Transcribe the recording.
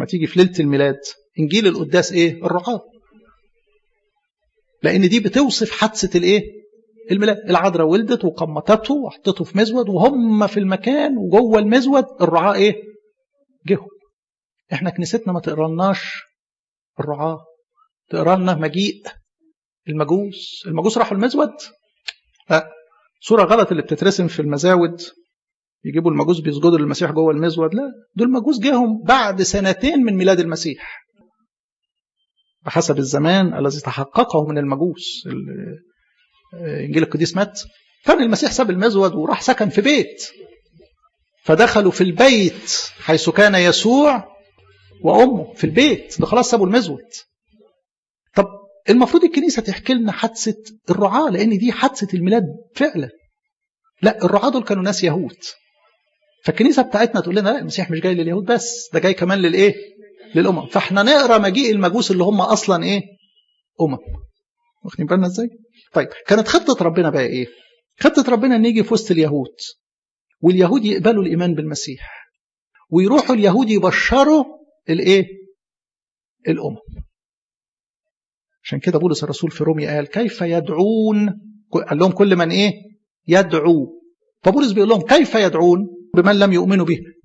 تيجي في ليله الميلاد انجيل القداس ايه الرعاه لان دي بتوصف حادثه الايه الميلاد العذراء ولدت وقمطته وحطته في مزود وهم في المكان وجوه المزود الرعاه ايه جهوا احنا كنيستنا ما تقرالناش الرعاه تقرا لنا مجيء المجوس المجوس راحوا المزود لا صوره غلط اللي بتترسم في المزاود يجيبوا المجوس بيسجدوا للمسيح جوه المزود لا دول مجوس جاهم بعد سنتين من ميلاد المسيح بحسب الزمان الذي تحققه من المجوس انجيل القديس مات كان المسيح ساب المزود وراح سكن في بيت فدخلوا في البيت حيث كان يسوع وامه في البيت ده خلاص سابوا المزود طب المفروض الكنيسه تحكي لنا حادثه الرعاه لان دي حادثه الميلاد فعلا لا الرعاه دول كانوا ناس يهود فالكنيسه بتاعتنا تقول لنا لا المسيح مش جاي لليهود بس ده جاي كمان للايه للامم فاحنا نقرا مجيء المجوس اللي هم اصلا ايه امم واخدين بالنا ازاي طيب كانت خطه ربنا بقى ايه خطه ربنا ان يجي في وسط اليهود واليهود يقبلوا الايمان بالمسيح ويروحوا اليهود يبشروا الايه الامم عشان كده بولس الرسول في روميا قال كيف يدعون قال لهم كل من ايه يدعو فبولس بيقول لهم كيف يدعون بمن لم يؤمنوا به